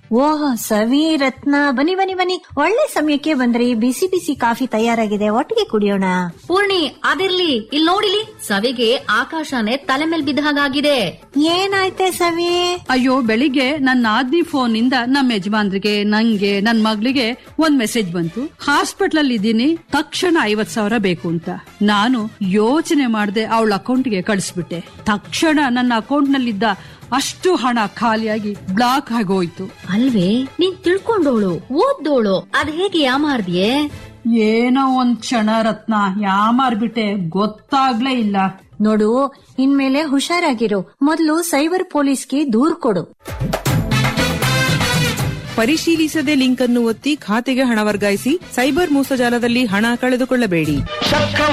ಓಹ್ ಸವಿ ರತ್ನ ಬನ್ನಿ ಬನ್ನಿ ಬನ್ನಿ ಒಳ್ಳೆ ಸಮಯಕ್ಕೆ ಬಂದ್ರಿ ಬಿಸಿ ಬಿಸಿ ಕಾಫಿ ತಯಾರಾಗಿದೆ ಒಟ್ಟಿಗೆ ಕುಡಿಯೋಣ ಪೂರ್ಣಿ ಅದಿರ್ಲಿ ಇಲ್ಲಿ ನೋಡಿಲಿ ಸವಿಗೆ ಆಕಾಶನೇ ತಲೆ ಮೇಲ್ ಬಿದ್ದ ಹಾಗಾಗಿದೆ ಏನಾಯ್ತೆ ಸವಿ ಅಯ್ಯೋ ಬೆಳಿಗ್ಗೆ ನನ್ನ ಆದ್ನಿ ಫೋನ್ ಇಂದ ನಮ್ಮ ಯಜಮಾನ್ರಿಗೆ ನಂಗೆ ನನ್ ಮಗಳಿಗೆ ಒಂದ್ ಮೆಸೇಜ್ ಬಂತು ಹಾಸ್ಪಿಟಲ್ ಅಲ್ಲಿ ಇದ್ದೀನಿ ತಕ್ಷಣ ಐವತ್ ಸಾವಿರ ಬೇಕು ಅಂತ ನಾನು ಯೋಚನೆ ಮಾಡದೆ ಅವಳ ಅಕೌಂಟ್ಗೆ ಕಳಿಸ್ಬಿಟ್ಟೆ ತಕ್ಷಣ ನನ್ನ ಅಕೌಂಟ್ ನಲ್ಲಿದ್ದ ಅಷ್ಟು ಹಣ ಖಾಲಿಯಾಗಿ ಬ್ಲಾಕ್ ಆಗೋಯ್ತು ಅಲ್ವೇ ನೀನ್ ತಿಳ್ಕೊಂಡೋಳು ಓದ್ದೋಳು ಅದ್ ಹೇಗೆ ಯಾಮಾರ್ದಿಯೇ ಏನೋ ಒಂದ್ ಕ್ಷಣ ರತ್ನ ಯಾಮಾರ್ಬಿಟ್ಟೆ ಗೊತ್ತಾಗ್ಲೇ ಇಲ್ಲ ನೋಡು ಇನ್ಮೇಲೆ ಹುಷಾರಾಗಿರು ಮೊದಲು ಸೈಬರ್ ಪೊಲೀಸ್ಗೆ ದೂರ್ ಕೊಡು ಪರಿಶೀಲಿಸದೆ ಲಿಂಕ್ ಅನ್ನು ಒತ್ತಿ ಖಾತೆಗೆ ಹಣ ವರ್ಗಾಯಿಸಿ ಸೈಬರ್ ಮೋಸಜಾಲದಲ್ಲಿ ಹಣ ಕಳೆದುಕೊಳ್ಳಬೇಡಿ